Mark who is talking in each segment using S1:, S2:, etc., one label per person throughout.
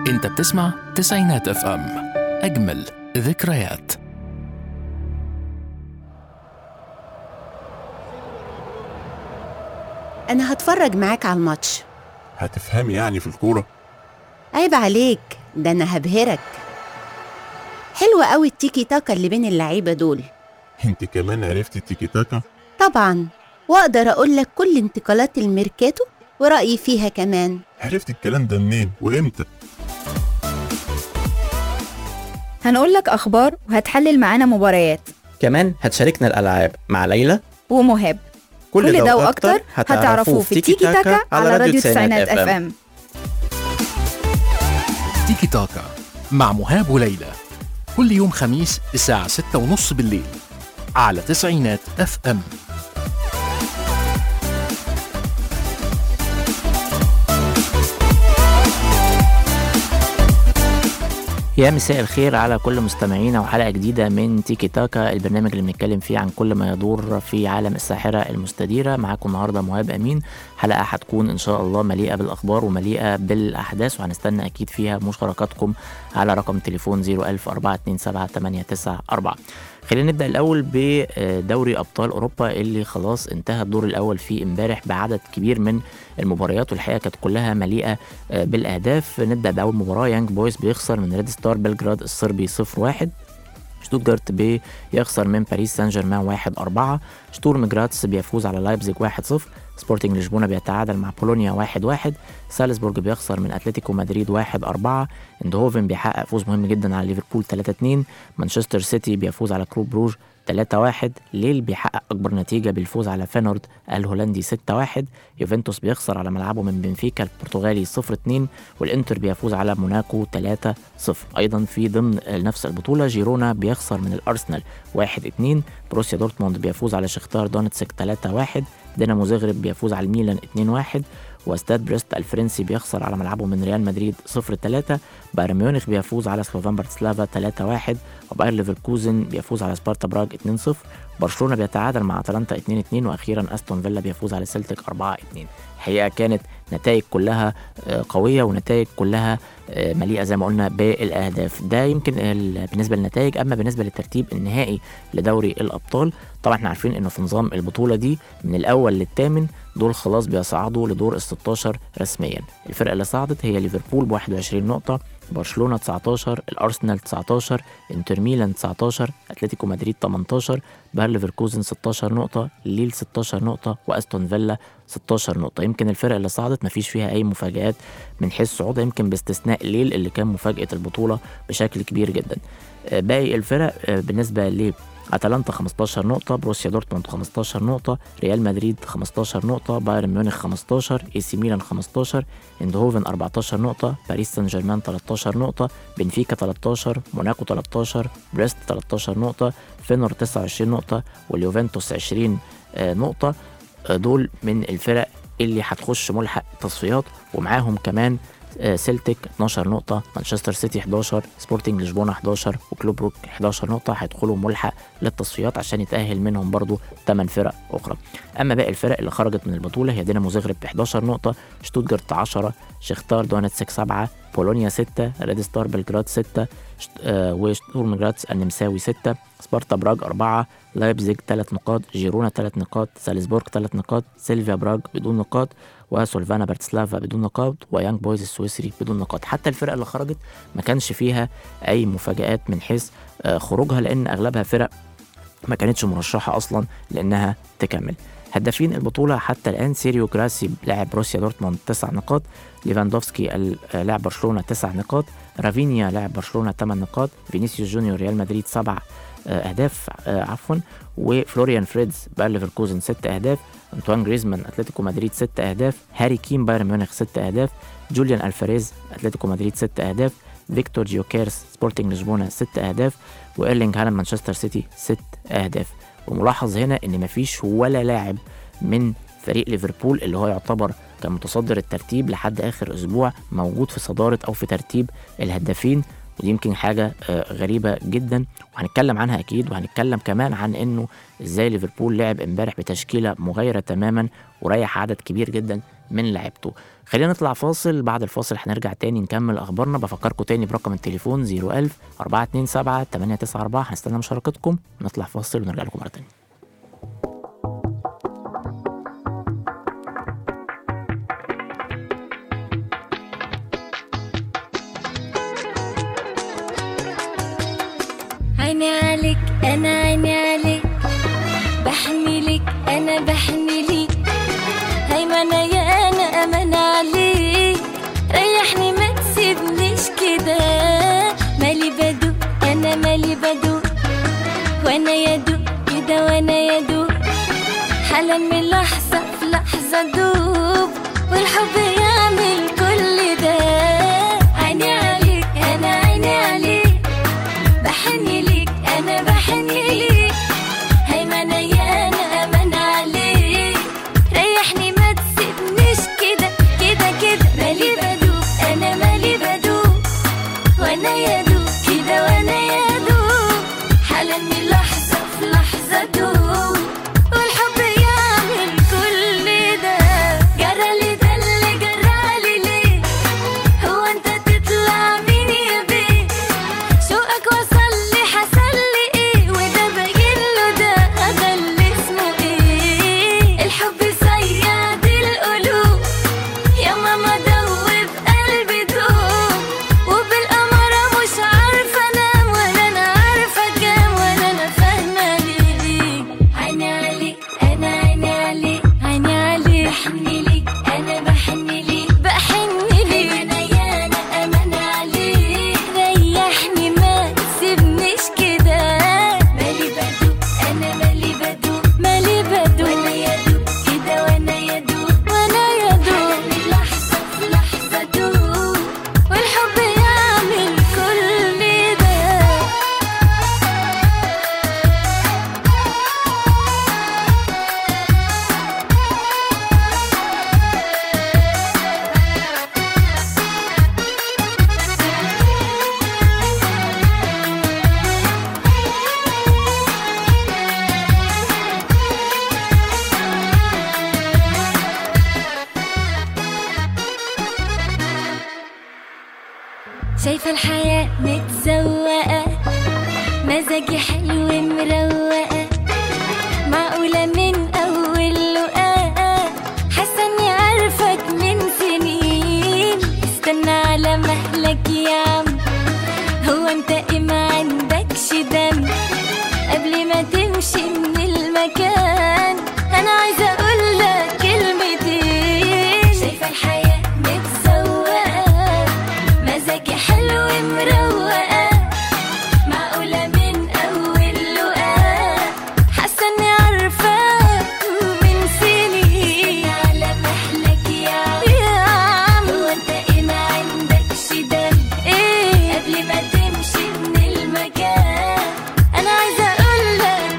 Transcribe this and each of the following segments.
S1: انت بتسمع تسعينات اف ام اجمل ذكريات
S2: أنا هتفرج معاك على الماتش
S3: هتفهمي يعني في الكورة
S2: عيب عليك ده أنا هبهرك حلوة قوي التيكي تاكا اللي بين اللعيبة دول
S3: انت كمان عرفتي التيكي تاكا
S2: طبعا وأقدر أقول لك كل انتقالات الميركاتو ورأيي فيها كمان
S3: عرفتي الكلام ده منين وامتى
S4: هنقول لك أخبار وهتحلل معانا مباريات
S5: كمان هتشاركنا الألعاب مع ليلى
S4: ومهاب كل ده وأكتر هتعرفوه في تيكي تاكا على راديو تسعينات اف ام
S1: تيكي تاكا مع مهاب وليلى كل يوم خميس الساعة ستة ونص بالليل على تسعينات اف ام
S5: يا مساء الخير على كل مستمعينا وحلقة جديدة من تيكي تاكا البرنامج اللي بنتكلم فيه عن كل ما يدور في عالم الساحرة المستديرة معاكم النهاردة مهاب أمين حلقة هتكون إن شاء الله مليئة بالأخبار ومليئة بالأحداث وهنستنى أكيد فيها مشاركاتكم على رقم تليفون 010427894 خلينا نبدأ الأول بدوري أبطال أوروبا اللي خلاص انتهى الدور الأول فيه امبارح بعدد كبير من المباريات والحقيقة كانت كلها مليئة آه، بالأهداف نبدأ بأول مباراة يانج بويز بيخسر من ريد ستار بلجراد الصربي 0-1 شتوتجارت بيخسر من باريس سان جيرمان 1 4 شتورم جراتس بيفوز على لايبزيج 1 0 سبورتنج لشبونه بيتعادل مع بولونيا 1 1 سالزبورج بيخسر من اتلتيكو مدريد 1 4 اندهوفن بيحقق فوز مهم جدا على ليفربول 3 2 مانشستر سيتي بيفوز على كلوب بروج 3 1 ليل بيحقق اكبر نتيجه بالفوز على فينورد الهولندي 6 1 يوفنتوس بيخسر على ملعبه من بنفيكا البرتغالي 0 2 والانتر بيفوز على موناكو 3 0 ايضا في ضمن نفس البطوله جيرونا بيخسر من الارسنال 1 2 بروسيا دورتموند بيفوز على شختار دونتسك 3 1 دينامو زغرب بيفوز على الميلان 2 1 واستاد بريست الفرنسي بيخسر على ملعبه من ريال مدريد 0 3 بايرن ميونخ بيفوز على سلوفان برتسلافا 3 1 وباير ليفركوزن بيفوز على سبارتا براغ 2 0 برشلونه بيتعادل مع اتلانتا 2 2 واخيرا استون فيلا بيفوز على سيلتيك 4 2 الحقيقه كانت نتائج كلها آه، قويه ونتائج كلها آه، مليئه زي ما قلنا بالاهداف ده يمكن ال- بالنسبه للنتائج اما بالنسبه للترتيب النهائي لدوري الابطال طبعا احنا عارفين انه في نظام البطوله دي من الاول للثامن دول خلاص بيصعدوا لدور ال 16 رسميا الفرقه اللي صعدت هي ليفربول ب 21 نقطه برشلونه 19 الارسنال 19 انتر ميلان 19 اتلتيكو مدريد 18 باير ليفركوزن 16 نقطه ليل 16 نقطه واستون فيلا 16 نقطه يمكن الفرق اللي صعدت مفيش فيها اي مفاجات من حيث صعودها يمكن باستثناء ليل اللي كان مفاجاه البطوله بشكل كبير جدا آه، باقي الفرق آه، بالنسبه ل اتلانتا 15 نقطة، بروسيا دورتموند 15 نقطة، ريال مدريد 15 نقطة، بايرن ميونخ 15، اي سي ميلان 15، اندهوفن 14 نقطة، باريس سان جيرمان 13 نقطة، بنفيكا 13، موناكو 13، بريست 13 نقطة، فينور 29 نقطة، واليوفنتوس 20 آه، نقطة، آه، دول من الفرق اللي هتخش ملحق تصفيات ومعاهم كمان آه، سيلتيك 12 نقطة مانشستر سيتي 11 سبورتنج لشبونة 11 وكلوب روك 11 نقطة هيدخلوا ملحق للتصفيات عشان يتأهل منهم برضو 8 فرق أخرى أما باقي الفرق اللي خرجت من البطولة هي دينامو زغرب ب 11 نقطة شتوتجارت 10 شختار دونتسك 7 بولونيا 6 ريد ستار بلجراد 6 شت- آه، وشتورم جراتس النمساوي 6 سبارتا براغ 4 لايبزيج 3 نقاط جيرونا 3 نقاط سالزبورغ 3 نقاط سيلفيا براغ بدون نقاط وسولفانا برتسلافا بدون نقاط ويانج بويز السويسري بدون نقاط حتى الفرق اللي خرجت ما كانش فيها اي مفاجآت من حيث آه، خروجها لان اغلبها فرق ما كانتش مرشحة أصلا لأنها تكمل هدافين البطولة حتى الآن سيريو جراسي لاعب بروسيا دورتموند 9 نقاط ليفاندوفسكي ال- آه، لاعب برشلونة 9 نقاط رافينيا لاعب برشلونة 8 نقاط فينيسيوس جونيور ريال مدريد 7 أهداف آه، عفوا وفلوريان فريدز باير ليفركوزن 6 أهداف أنطوان جريزمان أتلتيكو مدريد 6 أهداف هاري كين بايرن ميونخ 6 أهداف جوليان ألفاريز أتلتيكو مدريد 6 أهداف فيكتور جيوكيرس سبورتنج لشبونة 6 أهداف وإيرلينج هالاند مانشستر سيتي 6 أهداف وملاحظ هنا إن مفيش ولا لاعب من فريق ليفربول اللي هو يعتبر كان متصدر الترتيب لحد آخر أسبوع موجود في صدارة أو في ترتيب الهدافين ودي يمكن حاجة آه، غريبة جدا وهنتكلم عنها أكيد وهنتكلم كمان عن إنه إزاي ليفربول لعب امبارح بتشكيلة مغايرة تماما وريح عدد كبير جدا من لعبته خلينا نطلع فاصل بعد الفاصل هنرجع تاني نكمل اخبارنا بفكركم تاني برقم التليفون 01000 427 894 هنستنى مشاركتكم نطلع فاصل ونرجع لكم مره تانيه
S6: عيني عليك انا عيني عليك بحني لك انا بحني ليك هيمنة يا انا امان عليك ريحني ما تسيبنيش كده مالي بدو انا مالي بدو وانا يدو كده وانا يدو حالا من لحظة في لحظة دوب والحب يعمل كل ده عيني عليك انا عيني عليك بحني ليك انا بحني ليك هيمنة يا انا امان عليك ريحني ما تسيبنيش كده كده كده مالي بدوب انا مالي بدوب وانا يدوب كده وانا يدوب حالا من لحظة في لحظة دوب والحب يعمل كل ده جرالي ده اللي جرالي ليه هو انت تطلع مين يا بيه شوقك وصل لي حصل لي ايه وده باين له ده ده اللي اسمه ايه الحب صياد القلوب يا ماما دوب قلبي دوب وبالقمرة مش عارفة انام ولا انا عارفة كام ولا انا فاهمة ليه عيني عليك انا عيني عليك عيني عليك بحني ليك انا بحني ليك بحني ليك انا يا انا امان عليك ريحني ما تسيبنيش كده مالي بدوب انا مالي بدوب مالي بدوب وانا يدوب كده وانا يدوب وانا يدوب من لحظة في لحظة دوب والحب يعمل كل ده شايفة الحياة متزوقة مزاجي حلو مروقة معقولة من أول لقاء حاسة إني عارفك من سنين استنى على مهلك يا عم هو أنت إيه ما عندكش دم قبل ما تمشي من المكان أنا عايزة أقول لك كلمتين شايفة الحياة متزوقة مزاجي حلو مروقة معقولة من أول لقاء حاسة إني عارفاك من سنين على مهلك يا عم هو أنت إيه ما عندكش دم إيه قبل ما تمشي من المكان أنا عايزة أقول لك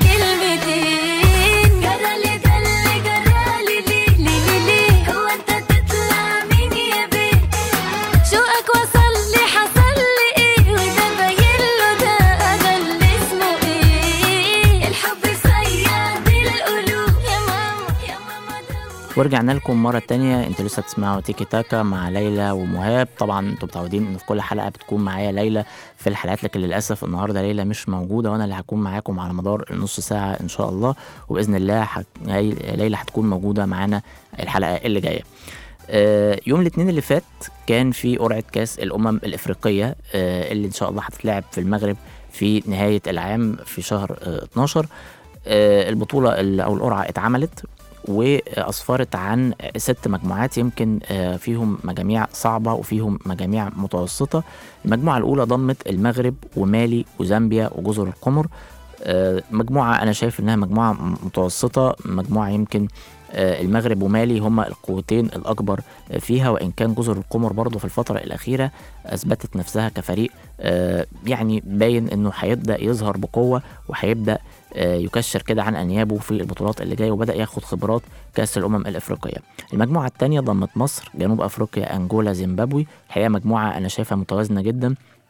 S6: كلمتين جرالي ده اللي جرالي ليه ليه ليه ليه هو أنت تطلع مين يا بيه شوقك وصل لي حصل لي ايه وده باين له ده ده اللي اسمه ايه الحب صياد القلوب يا ماما يا ماما دوب
S5: ورجعنا لكم مرة تانية انتوا لسه بتسمعوا تيكي تاكا مع ليلى ومهاب طبعا انتوا متعودين ان في كل حلقة بتكون معايا ليلى في الحلقات لكن للأسف النهاردة ليلى مش موجودة وانا اللي هكون معاكم على مدار النص ساعة ان شاء الله وبإذن الله حك... هي- ليلى هتكون موجودة معانا الحلقة اللي جاية آه، يوم الاثنين اللي فات كان في قرعة كاس الأمم الإفريقية آه، اللي إن شاء الله هتتلعب في المغرب في نهاية العام في شهر آه، 12 آه، البطولة ال- أو القرعة اتعملت وأسفرت عن ست مجموعات يمكن آه، فيهم مجاميع صعبة وفيهم مجاميع متوسطة المجموعة الأولى ضمت المغرب ومالي وزامبيا وجزر القمر آه، مجموعة أنا شايف إنها مجموعة م- متوسطة مجموعة يمكن آه، المغرب ومالي هما القوتين الأكبر آه، فيها وإن كان جزر القمر برضه في الفترة الأخيرة أثبتت نفسها كفريق آه، يعني باين إنه هيبدأ يظهر بقوة وهيبدأ آه، يكشر كده عن أنيابه في البطولات اللي جاية وبدأ ياخد خبرات كأس الأمم الإفريقية المجموعة الثانية ضمت مصر جنوب أفريقيا أنجولا زيمبابوي الحقيقة مجموعة أنا شايفها متوازنة جدا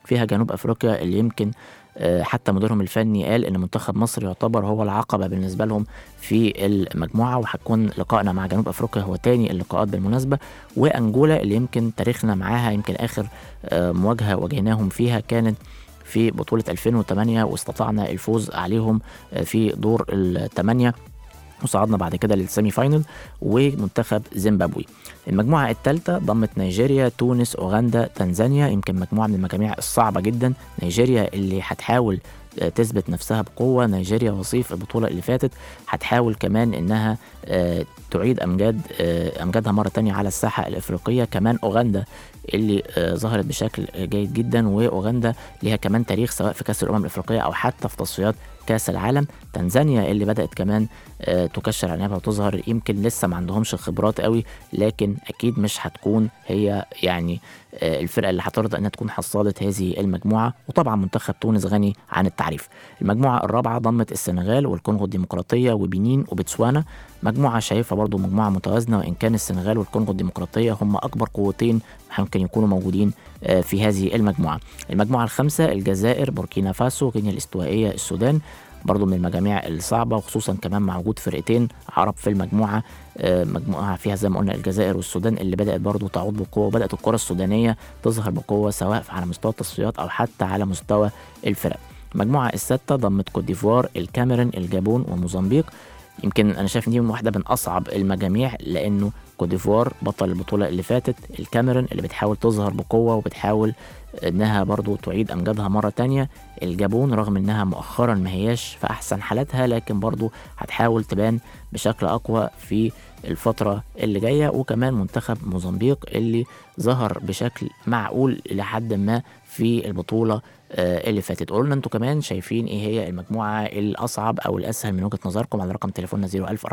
S5: فيها جنوب افريقيا اللي يمكن آه، حتى مديرهم الفني قال ان منتخب مصر يعتبر هو العقبه بالنسبه لهم في المجموعه وهتكون لقائنا مع جنوب افريقيا هو تاني اللقاءات بالمناسبه وانجولا اللي يمكن تاريخنا معاها يمكن اخر آه، مواجهه واجهناهم فيها كانت في بطولة 2008 واستطعنا الفوز عليهم آه، في دور الثمانية وصعدنا بعد كده للسيمي فاينل ومنتخب زيمبابوي المجموعة الثالثة ضمت نيجيريا تونس أوغندا تنزانيا يمكن مجموعة من المجاميع الصعبة جدا نيجيريا اللي هتحاول آه، تثبت نفسها بقوة نيجيريا وصيف البطولة اللي فاتت هتحاول كمان انها آه، تعيد امجاد آه، امجادها مرة تانية على الساحة الافريقية كمان اوغندا اللي آه، ظهرت بشكل جيد جدا واوغندا ليها كمان تاريخ سواء في كاس الامم الافريقيه او حتى في تصفيات كاس العالم تنزانيا اللي بدات كمان آه، تكشر عنابها وتظهر يمكن لسه ما عندهمش خبرات قوي لكن اكيد مش هتكون هي يعني آه، الفرقه اللي هترضى انها تكون حصاله هذه المجموعه وطبعا منتخب تونس غني عن التعريف المجموعه الرابعه ضمت السنغال والكونغو الديمقراطيه وبنين وبتسوانا مجموعه شايفها برضو مجموعه متوازنه وان كان السنغال والكونغو الديمقراطيه هم اكبر قوتين ممكن يكونوا موجودين آه، في هذه المجموعه المجموعه الخامسه الجزائر بوركينا فاسو غينيا الاستوائيه السودان برضو من المجاميع الصعبة وخصوصا كمان مع وجود فرقتين عرب في المجموعة آه، مجموعة فيها زي ما قلنا الجزائر والسودان اللي بدأت برضو تعود بقوة وبدأت الكرة السودانية تظهر بقوة سواء على مستوى التصفيات أو حتى على مستوى الفرق المجموعة الستة ضمت كوت ديفوار الكاميرون الجابون وموزمبيق يمكن انا شايف ان دي واحده من اصعب المجاميع لانه كوت ديفوار بطل البطوله اللي فاتت الكاميرون اللي بتحاول تظهر بقوه وبتحاول انها برضو تعيد امجادها مره تانية الجابون رغم انها مؤخرا ما هياش في احسن حالاتها لكن برضو هتحاول تبان بشكل اقوى في الفترة اللي جاية وكمان منتخب موزمبيق اللي ظهر بشكل معقول لحد ما في البطولة آه، اللي فاتت قولوا لنا انتوا كمان شايفين ايه هي المجموعة الأصعب أو الأسهل من وجهة نظركم على رقم تليفوننا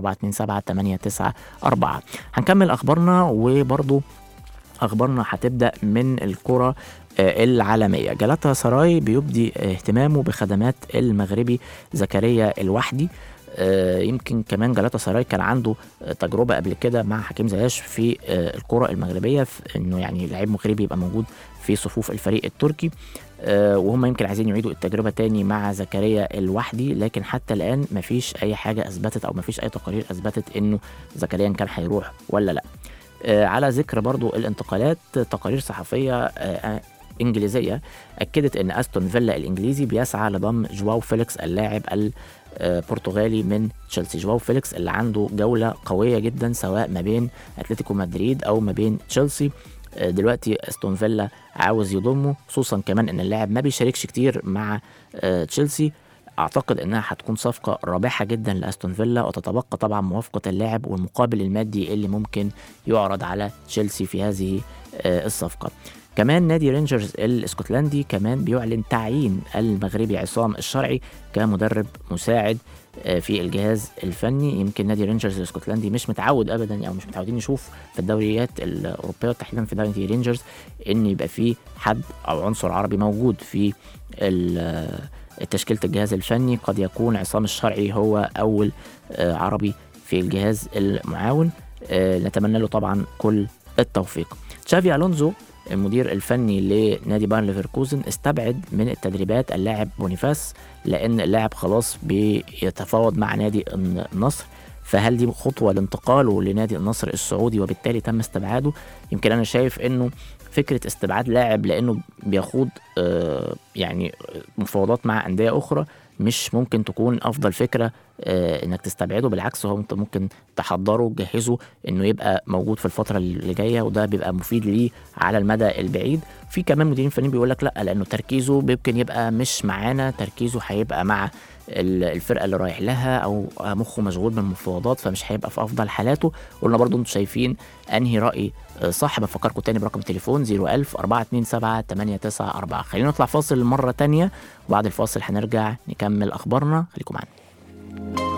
S5: 01427 هنكمل أخبارنا وبرضو أخبارنا هتبدأ من الكرة آه، العالمية جلاتا سراي بيبدي اهتمامه بخدمات المغربي زكريا الوحدي آه، يمكن كمان جلاتا سراي كان عنده آه، تجربه قبل كده مع حكيم زياش في آه، الكره المغربيه في انه يعني لعيب مغربي يبقى موجود في صفوف الفريق التركي آه، وهم يمكن عايزين يعيدوا التجربه تاني مع زكريا الوحدي لكن حتى الان مفيش اي حاجه اثبتت او مفيش اي تقارير اثبتت انه زكريا كان هيروح ولا لا آه، على ذكر برضو الانتقالات تقارير صحفيه آه، انجليزيه اكدت ان استون فيلا الانجليزي بيسعى لضم جواو فيليكس اللاعب البرتغالي من تشيلسي جواو فيليكس اللي عنده جوله قويه جدا سواء ما بين اتلتيكو مدريد او ما بين تشيلسي آه، دلوقتي استون فيلا عاوز يضمه خصوصا كمان ان اللاعب ما بيشاركش كتير مع آه، تشيلسي اعتقد انها هتكون صفقه رابحه جدا لاستون فيلا وتتبقى طبعا موافقه اللاعب والمقابل المادي اللي ممكن يعرض على تشيلسي في هذه آه، الصفقه كمان نادي رينجرز الاسكتلندي كمان بيعلن تعيين المغربي عصام الشرعي كمدرب مساعد آه، في الجهاز الفني يمكن نادي رينجرز الاسكتلندي مش متعود ابدا او مش متعودين نشوف في الدوريات الاوروبيه وتحديدا في نادي رينجرز ان يبقى في حد او عنصر عربي موجود في ال- تشكيله الجهاز الفني قد يكون عصام الشرعي هو اول آه، عربي في الجهاز المعاون آه، نتمنى له طبعا كل التوفيق تشافي الونزو المدير الفني لنادي بايرن ليفركوزن استبعد من التدريبات اللاعب بونيفاس لان اللاعب خلاص بيتفاوض مع نادي النصر فهل دي خطوه لانتقاله لنادي النصر السعودي وبالتالي تم استبعاده يمكن انا شايف انه فكره استبعاد لاعب لانه بيخوض آه، يعني مفاوضات مع انديه اخرى مش ممكن تكون افضل فكره آه، انك تستبعده بالعكس هو انت ممكن تحضره تجهزه انه يبقى موجود في الفتره اللي جايه وده بيبقى مفيد ليه على المدى البعيد في كمان مديرين فنيين بيقول لك لا لانه تركيزه ممكن يبقى مش معانا تركيزه هيبقى مع ال- الفرقه اللي رايح لها او مخه مشغول بالمفاوضات فمش هيبقى في افضل حالاته قلنا برضو انتوا شايفين انهي راي آه، صح بفكركم تاني برقم التليفون 01000 427 894 خلينا نطلع فاصل مره تانية وبعد الفاصل هنرجع نكمل اخبارنا خليكم معانا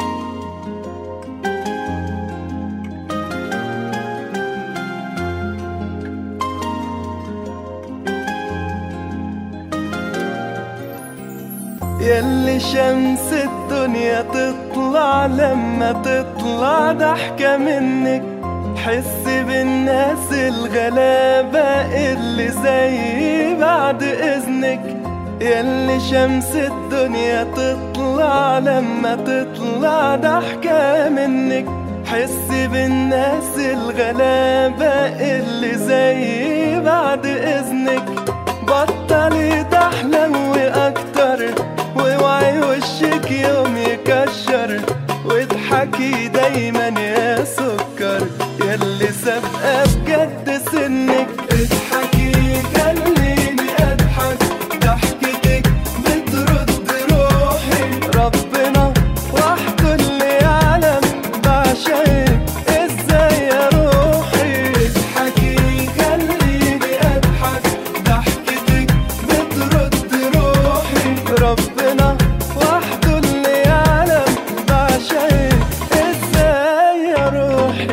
S7: ياللي شمس الدنيا تطلع لما تطلع ضحكة منك حس بالناس الغلابة اللي زي بعد إذنك منك ياللي شمس الدنيا تطلع لما تطلع ضحكة منك حسي بالناس الغلابة اللي زي بعد إذنك بطلي تحلوي أكتر واوعي وشك يوم يكشر واضحكي دايما يا سكر ياللي سابقة بجد سنك اضحكي خليني اضحك ضحكتك بترد روحي ربنا وحده اللي يعلم بعشقك ازاي يا روحي اضحكي خليني اضحك ضحكتك بترد روحي ربنا وحده اللي يعلم بعشقك ازاي يا روحي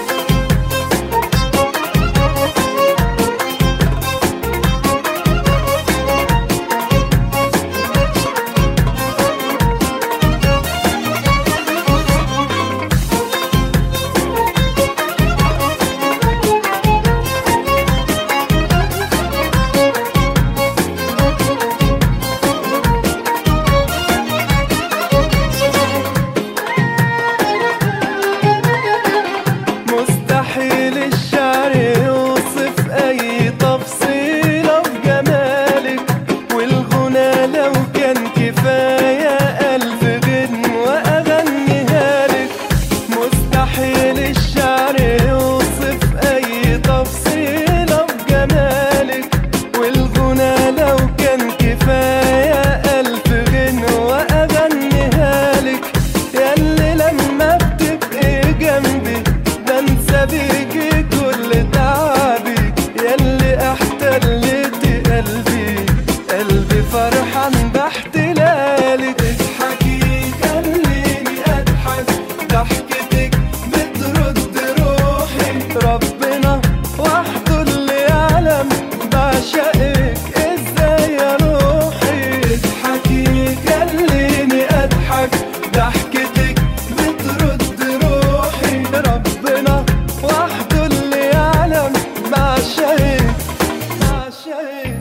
S7: مستحيل الشعر يوصف اي تفصيلة في جمالك والغنى لو كان كفاية الف غنوة اغنيها لك مستحيل الشعر يوصف اي تفصيلة في جمالك والغنى لو كان كفاية الف غنوة اغنيها لك ياللي لما بتبقي جنبي بنسى بيكي كل تعبي ياللي احتلتي قلبي قلبي فرحان باحتلالك اضحكي خليني اضحك ضحكتك بترد روحي ربنا وحده اللي يعلم بعشقك ازاي يا روحي اضحكي خليني اضحك ضحكتك بترد روحي ربنا وحده اللي يعلم بعشقك بعشقك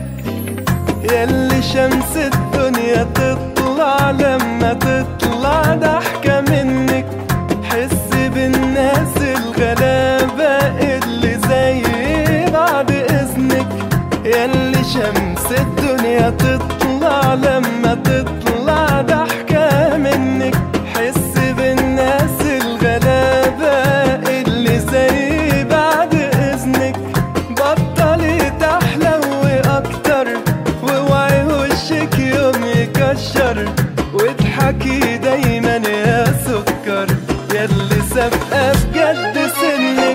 S7: ياللي شمس الدنيا تطلع لما تطلع ضحكة منك حس بالناس الغلابة اللي زي بعد إذنك ياللي شمس الدنيا تطلع لما تطلع ضحكة منك حس بالناس الغلابة اللي زي بعد إذنك بطلي تحلوي أكتر واوعي وشك يوم يكشر واضحكي دايما يا سكر ياللي سابقة بجد سنك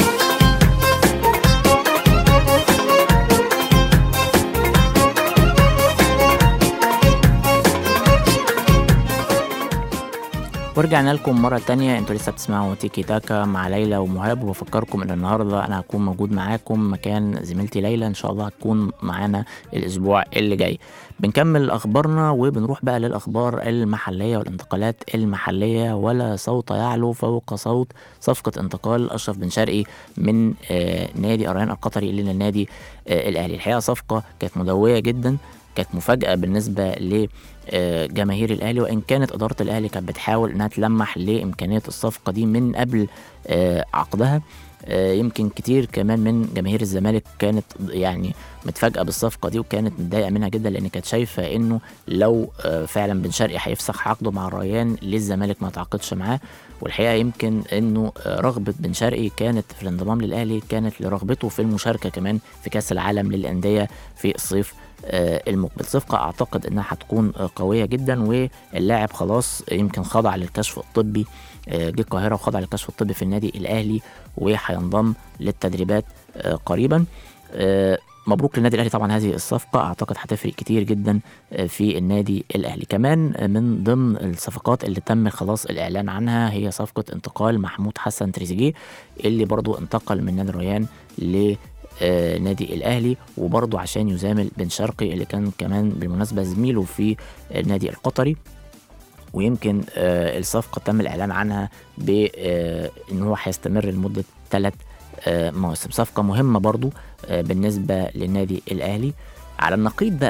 S5: ورجعنا لكم مرة تانية انتوا لسه بتسمعوا تيكي تاكا مع ليلى ومهاب وبفكركم ان النهاردة انا هكون موجود معاكم مكان زميلتي ليلى ان شاء الله هتكون معانا الاسبوع اللي جاي بنكمل اخبارنا وبنروح بقى للاخبار المحلية والانتقالات المحلية ولا صوت يعلو فوق صوت صفقة انتقال اشرف بن شرقي من آه نادي الريان القطري الى النادي آه الاهلي الحقيقة صفقة كانت مدوية جدا كانت مفاجأة بالنسبة لجماهير الأهلي وإن كانت إدارة الأهلي كانت بتحاول إنها تلمح لإمكانية الصفقة دي من قبل آه، عقدها آه، يمكن كتير كمان من جماهير الزمالك كانت يعني متفاجئة بالصفقة دي وكانت متضايقة منها جدا لأن كانت شايفة إنه لو آه، فعلا بن شرقي هيفسخ عقده مع الريان ليه الزمالك ما يتعاقدش معاه والحقيقة يمكن إنه آه، رغبة بن شرقي كانت في الانضمام للأهلي كانت لرغبته في المشاركة كمان في كأس العالم للأندية في الصيف آه، المقبل صفقة أعتقد إنها هتكون آه، قوية جدا واللاعب خلاص يمكن خضع للكشف الطبي آه، جه القاهرة وخضع للكشف الطبي في النادي الأهلي وهينضم للتدريبات آه، قريبا آه، مبروك للنادي الاهلي طبعا هذه الصفقه اعتقد هتفرق كتير جدا آه، في النادي الاهلي كمان آه، من ضمن الصفقات اللي تم خلاص الاعلان عنها هي صفقه انتقال محمود حسن تريزيجيه اللي برضو انتقل من نادي الريان ل آه، نادي الاهلي وبرضه عشان يزامل بن شرقي اللي كان كمان بالمناسبه زميله في النادي القطري ويمكن آه، الصفقه تم الاعلان عنها بان هو هيستمر لمده ثلاث مواسم صفقه مهمه برضو آه، بالنسبه للنادي الاهلي على النقيض بقى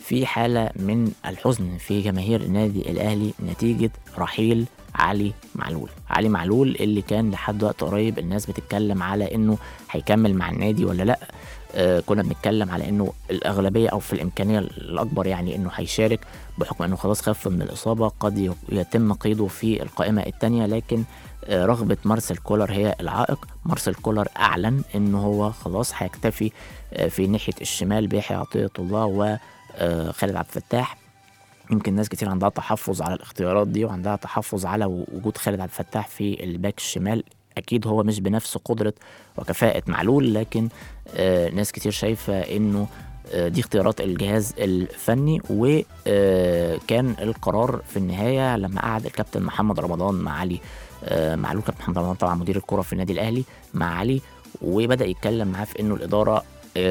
S5: في حالة من الحزن في جماهير النادي الأهلي نتيجة رحيل علي معلول علي معلول اللي كان لحد وقت قريب الناس بتتكلم على انه هيكمل مع النادي ولا لا آه كنا بنتكلم على انه الاغلبيه او في الامكانيه الاكبر يعني انه هيشارك بحكم انه خلاص خف من الاصابه قد يتم قيده في القائمه الثانيه لكن آه رغبه مارسيل كولر هي العائق مارسيل كولر اعلن انه هو خلاص هيكتفي آه في ناحيه الشمال بيحيى عطيه الله وخالد عبد الفتاح يمكن ناس كتير عندها تحفظ على الاختيارات دي وعندها تحفظ على وجود خالد عبد الفتاح في الباك الشمال اكيد هو مش بنفس قدره وكفاءه معلول لكن آه ناس كتير شايفه انه آه دي اختيارات الجهاز الفني وكان القرار في النهايه لما قعد الكابتن محمد رمضان مع علي آه معلول كابتن محمد رمضان طبعا مدير الكره في النادي الاهلي مع علي وبدا يتكلم معاه في انه الاداره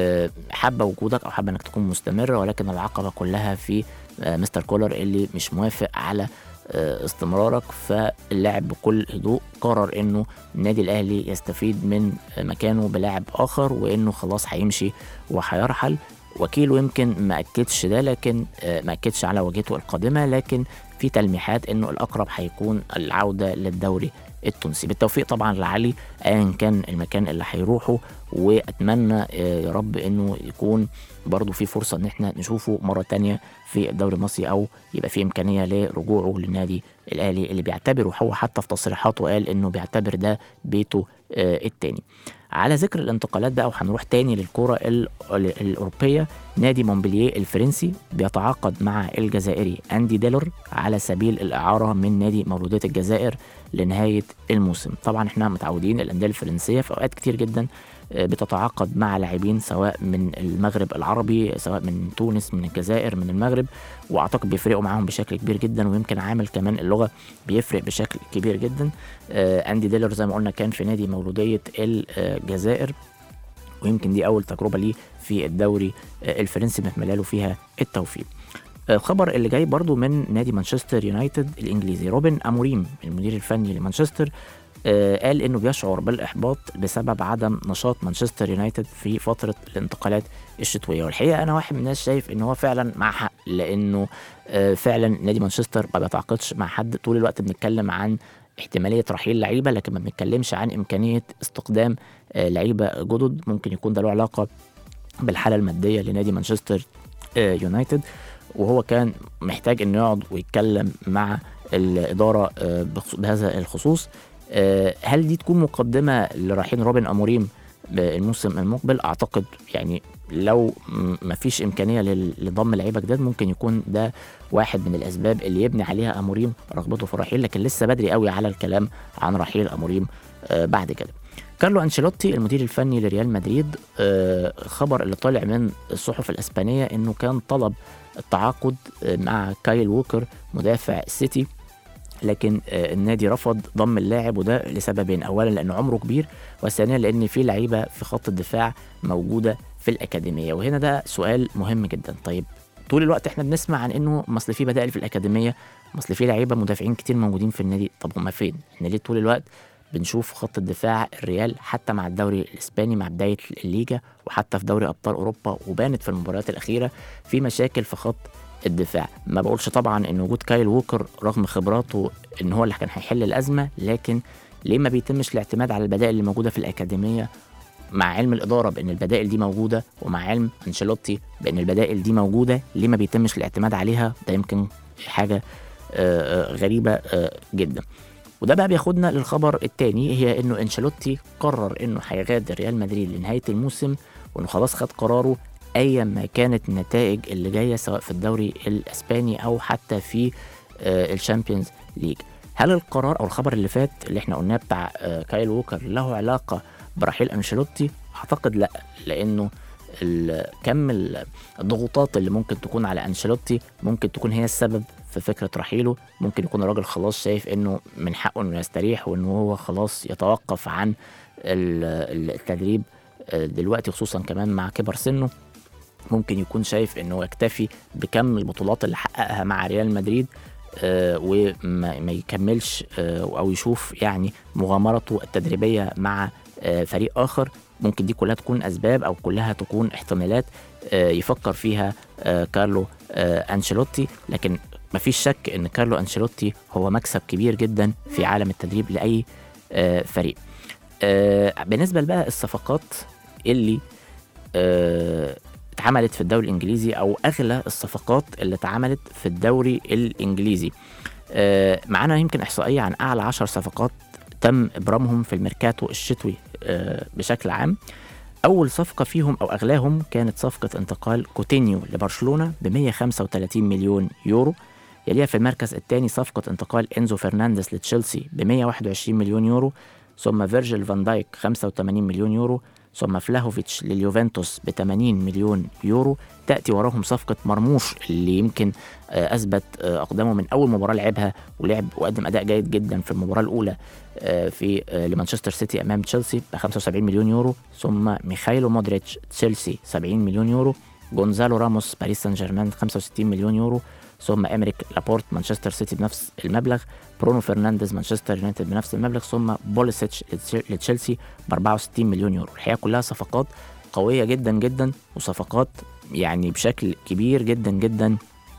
S5: حابه وجودك او حابه انك تكون مستمر ولكن العقبه كلها في مستر كولر اللي مش موافق على استمرارك فاللاعب بكل هدوء قرر انه النادي الاهلي يستفيد من مكانه بلاعب اخر وانه خلاص هيمشي وهيرحل وكيله يمكن ما اكدش ده لكن ما اكدش على واجهته القادمه لكن في تلميحات انه الاقرب هيكون العوده للدوري التونسي بالتوفيق طبعا لعلي ايا كان المكان اللي هيروحه واتمنى يا رب انه يكون برضه في فرصه ان احنا نشوفه مره تانية في الدوري المصري او يبقى في امكانيه لرجوعه للنادي الاهلي اللي بيعتبره هو حتى في تصريحاته قال انه بيعتبر ده بيته التاني على ذكر الانتقالات بقى وهنروح تاني للكرة الأوروبية نادي مونبلييه الفرنسي بيتعاقد مع الجزائري أندي ديلور على سبيل الإعارة من نادي مولودية الجزائر لنهاية الموسم طبعا احنا متعودين الأندية الفرنسية في أوقات كتير جدا بتتعاقد مع لاعبين سواء من المغرب العربي سواء من تونس من الجزائر من المغرب واعتقد بيفرقوا معاهم بشكل كبير جدا ويمكن عامل كمان اللغه بيفرق بشكل كبير جدا آه اندي ديلر زي ما قلنا كان في نادي مولوديه الجزائر ويمكن دي اول تجربه ليه في الدوري آه الفرنسي بنتمنى له فيها التوفيق الخبر اللي جاي برضو من نادي مانشستر يونايتد الانجليزي روبن اموريم المدير الفني لمانشستر آه قال انه بيشعر بالاحباط بسبب عدم نشاط مانشستر يونايتد في فتره الانتقالات الشتويه والحقيقه انا واحد من الناس شايف ان هو فعلا مع حق لانه آه فعلا نادي مانشستر ما بيتعاقدش مع حد طول الوقت بنتكلم عن احتماليه رحيل لعيبه لكن ما بنتكلمش عن امكانيه استقدام آه لعيبه جدد ممكن يكون ده له علاقه بالحاله الماديه لنادي مانشستر يونايتد وهو كان محتاج انه يقعد ويتكلم مع الاداره بهذا الخصوص هل دي تكون مقدمه لرحيل روبن اموريم الموسم المقبل اعتقد يعني لو ما فيش امكانيه لضم لعيبه جداد ممكن يكون ده واحد من الاسباب اللي يبني عليها اموريم رغبته في الرحيل لكن لسه بدري قوي على الكلام عن رحيل اموريم بعد كده كارلو انشيلوتي المدير الفني لريال مدريد خبر اللي طالع من الصحف الاسبانيه انه كان طلب التعاقد مع كايل ووكر مدافع السيتي لكن النادي رفض ضم اللاعب وده لسببين اولا لان عمره كبير وثانيا لان في لعيبه في خط الدفاع موجوده في الاكاديميه وهنا ده سؤال مهم جدا طيب طول الوقت احنا بنسمع عن انه مصل في بدائل في الاكاديميه مصل في لعيبه مدافعين كتير موجودين في النادي طب هم فين ان ليه طول الوقت بنشوف خط الدفاع الريال حتى مع الدوري الاسباني مع بدايه الليجا وحتى في دوري ابطال اوروبا وبانت في المباريات الاخيره في مشاكل في خط الدفاع ما بقولش طبعا ان وجود كايل ووكر رغم خبراته ان هو اللي كان هيحل الازمه لكن ليه ما بيتمش الاعتماد على البدائل اللي موجوده في الاكاديميه مع علم الاداره بان البدائل دي موجوده ومع علم انشيلوتي بان البدائل دي موجوده ليه ما بيتمش الاعتماد عليها ده يمكن حاجه غريبه جدا وده بقى بياخدنا للخبر الثاني هي انه انشيلوتي قرر انه هيغادر ريال مدريد لنهايه الموسم وانه خلاص خد قراره ايا ما كانت النتائج اللي جايه سواء في الدوري الاسباني او حتى في الشامبيونز ليج هل القرار او الخبر اللي فات اللي احنا قلناه بتاع كايل ووكر له علاقه برحيل انشيلوتي اعتقد لا لانه كم الضغوطات اللي ممكن تكون على انشيلوتي ممكن تكون هي السبب في فكره رحيله ممكن يكون الراجل خلاص شايف انه من حقه انه يستريح وانه هو خلاص يتوقف عن التدريب دلوقتي خصوصا كمان مع كبر سنه ممكن يكون شايف انه يكتفي بكم البطولات اللي حققها مع ريال مدريد آه وما يكملش آه او يشوف يعني مغامرته التدريبيه مع آه فريق اخر ممكن دي كلها تكون اسباب او كلها تكون احتمالات يفكر فيها كارلو آه، انشيلوتي لكن مفيش شك ان كارلو انشيلوتي هو مكسب كبير جدا في عالم التدريب لاي آه، فريق آه، بالنسبه بقى الصفقات اللي آه، اتعملت في الدوري الانجليزي او اغلى الصفقات اللي اتعملت في الدوري الانجليزي آه، معانا يمكن احصائيه عن اعلى 10 صفقات تم ابرامهم في الميركاتو الشتوي آه، بشكل عام اول صفقه فيهم او اغلاهم كانت صفقه انتقال كوتينيو لبرشلونه ب 135 مليون يورو يليها في المركز الثاني صفقه انتقال انزو فرنانديز لتشيلسي ب 121 مليون يورو ثم فيرجيل فان دايك 85 مليون يورو ثم فلاهوفيتش لليوفنتوس ب 80 مليون يورو تاتي وراهم صفقه مرموش اللي يمكن آه، اثبت آه، اقدامه من اول مباراه لعبها ولعب وقدم اداء جيد جدا في المباراه الاولى آه، في آه، لمانشستر سيتي امام تشيلسي ب 75 مليون يورو ثم ميخايلو مودريتش تشيلسي 70 مليون يورو جونزالو راموس باريس سان جيرمان 65 مليون يورو ثم امريك لابورت مانشستر سيتي بنفس المبلغ برونو فرنانديز مانشستر يونايتد بنفس المبلغ ثم بوليسيتش لتش- لتشيلسي ب 64 مليون يورو الحقيقه كلها صفقات قويه جدا جدا وصفقات يعني بشكل كبير جدا جدا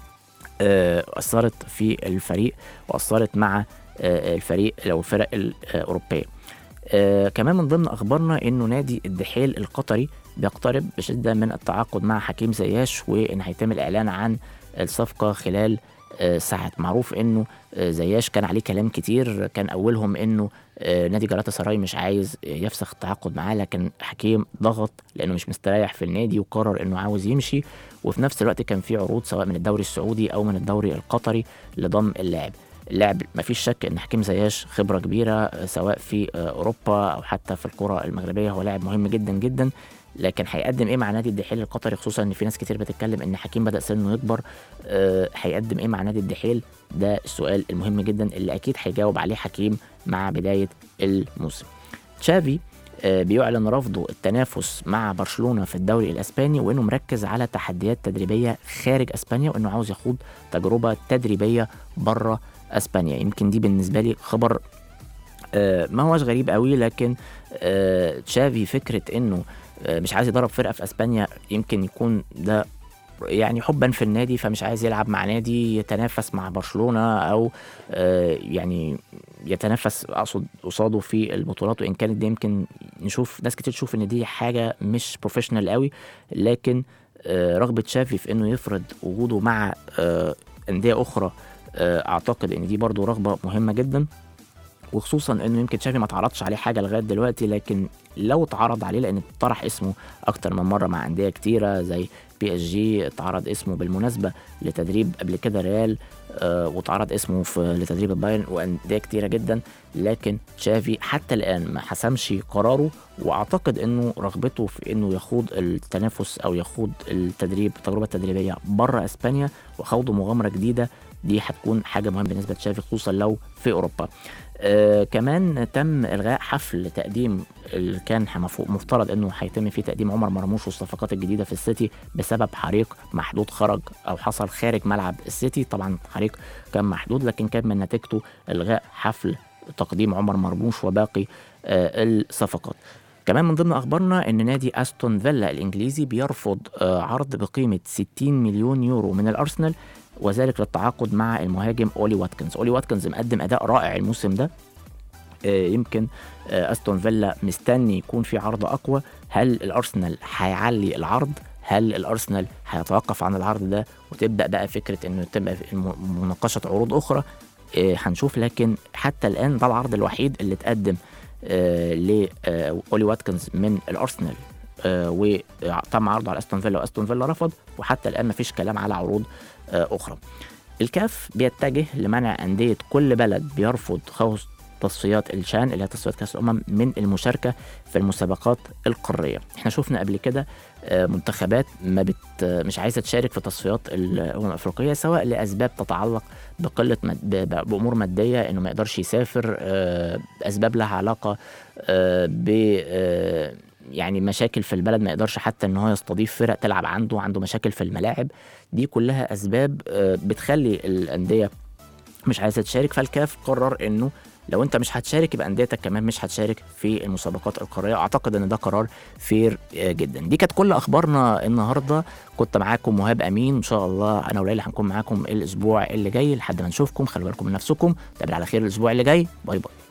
S5: آه، اثرت في الفريق واثرت مع آه، الفريق لو الفرق الاوروبيه آه، كمان من ضمن اخبارنا انه نادي الدحيل القطري بيقترب بشده من التعاقد مع حكيم زياش وان هيتم الاعلان عن الصفقه خلال آه، ساعات معروف انه آه، زياش كان عليه كلام كتير كان اولهم انه آه، نادي جلاتا سراي مش عايز يفسخ التعاقد معاه لكن حكيم ضغط لانه مش مستريح في النادي وقرر انه عاوز يمشي وفي نفس الوقت كان في عروض سواء من الدوري السعودي او من الدوري القطري لضم اللاعب اللاعب مفيش شك ان حكيم زياش خبره كبيره آه، سواء في آه، اوروبا او حتى في الكره المغربيه هو لاعب مهم جدا جدا لكن هيقدم ايه مع نادي الدحيل القطري خصوصا ان في ناس كتير بتتكلم ان حكيم بدا سنه يكبر آه، هيقدم ايه مع نادي الدحيل ده السؤال المهم جدا اللي اكيد هيجاوب عليه حكيم مع بدايه الموسم تشافي آه، بيعلن رفضه التنافس مع برشلونه في الدوري الاسباني وانه مركز على تحديات تدريبيه خارج اسبانيا وانه عاوز يخوض تجربه تدريبيه بره اسبانيا يمكن دي بالنسبه لي خبر آه، ما هوش غريب قوي لكن آه، تشافي فكره انه آه، مش عايز يدرب فرقه في اسبانيا يمكن يكون ده يعني حبا في النادي فمش عايز يلعب مع نادي يتنافس مع برشلونه او آه، يعني يتنافس اقصد قصاده في البطولات وان كانت دي يمكن نشوف ناس كتير تشوف ان دي حاجه مش بروفيشنال قوي لكن آه، رغبه شافي في انه يفرض وجوده مع آه، انديه اخرى آه، اعتقد ان دي برضو رغبه مهمه جدا وخصوصا انه يمكن شافي ما اتعرضش عليه حاجه لغايه دلوقتي لكن لو اتعرض عليه لان طرح اسمه اكتر من مره مع انديه كتيره زي بي اس جي اتعرض اسمه بالمناسبه لتدريب قبل كده ريال آه واتعرض اسمه في لتدريب البايرن وانديه كتيره جدا لكن شافي حتى الان ما حسمش قراره واعتقد انه رغبته في انه يخوض التنافس او يخوض التدريب التجربه التدريبيه بره اسبانيا وخوض مغامره جديده دي هتكون حاجه مهمه بالنسبه لشافي خصوصا لو في اوروبا آه كمان تم الغاء حفل تقديم اللي كان مفو- مفترض انه هيتم فيه تقديم عمر مرموش والصفقات الجديده في السيتي بسبب حريق محدود خرج او حصل خارج ملعب السيتي طبعا حريق كان محدود لكن كان من نتيجته الغاء حفل تقديم عمر مرموش وباقي آه الصفقات كمان من ضمن اخبارنا ان نادي استون فيلا الانجليزي بيرفض آه، عرض بقيمه 60 مليون يورو من الارسنال وذلك للتعاقد مع المهاجم اولي واتكنز اولي واتكنز مقدم اداء رائع الموسم ده آه، يمكن آه، استون فيلا مستني يكون في عرض اقوى هل الارسنال هيعلي العرض هل الارسنال هيتوقف عن العرض ده وتبدا بقى فكره انه يتم الم- مناقشه عروض اخرى آه، هنشوف لكن حتى الان ده العرض الوحيد اللي اتقدم لاولي واتكنز من الارسنال آه، وتم عرضه على استون فيلا واستون فيلا رفض وحتى الان مفيش كلام على عروض آه، اخرى الكاف بيتجه لمنع انديه كل بلد بيرفض خوض تصفيات الشان اللي هي تصفيات كاس الامم من المشاركه في المسابقات القاريه احنا شفنا قبل كده آه، منتخبات ما بت مش عايزه تشارك في تصفيات الامم الافريقيه سواء لاسباب تتعلق بقله مد... ب- بامور ماديه انه ما يقدرش يسافر آه، اسباب لها علاقه آه، ب آه، يعني مشاكل في البلد ما يقدرش حتى ان هو يستضيف فرق تلعب عنده عنده مشاكل في الملاعب دي كلها اسباب آه، بتخلي الانديه مش عايزه تشارك فالكاف قرر انه لو انت مش هتشارك يبقى انديتك كمان مش هتشارك في المسابقات القاريه اعتقد ان ده قرار فير آه، جدا دي كانت كل اخبارنا النهارده كنت معاكم مهاب امين ان شاء الله انا وليلى هنكون معاكم الاسبوع اللي جاي لحد ما نشوفكم خلوا بالكم من نفسكم نتقابل على خير الاسبوع اللي جاي باي باي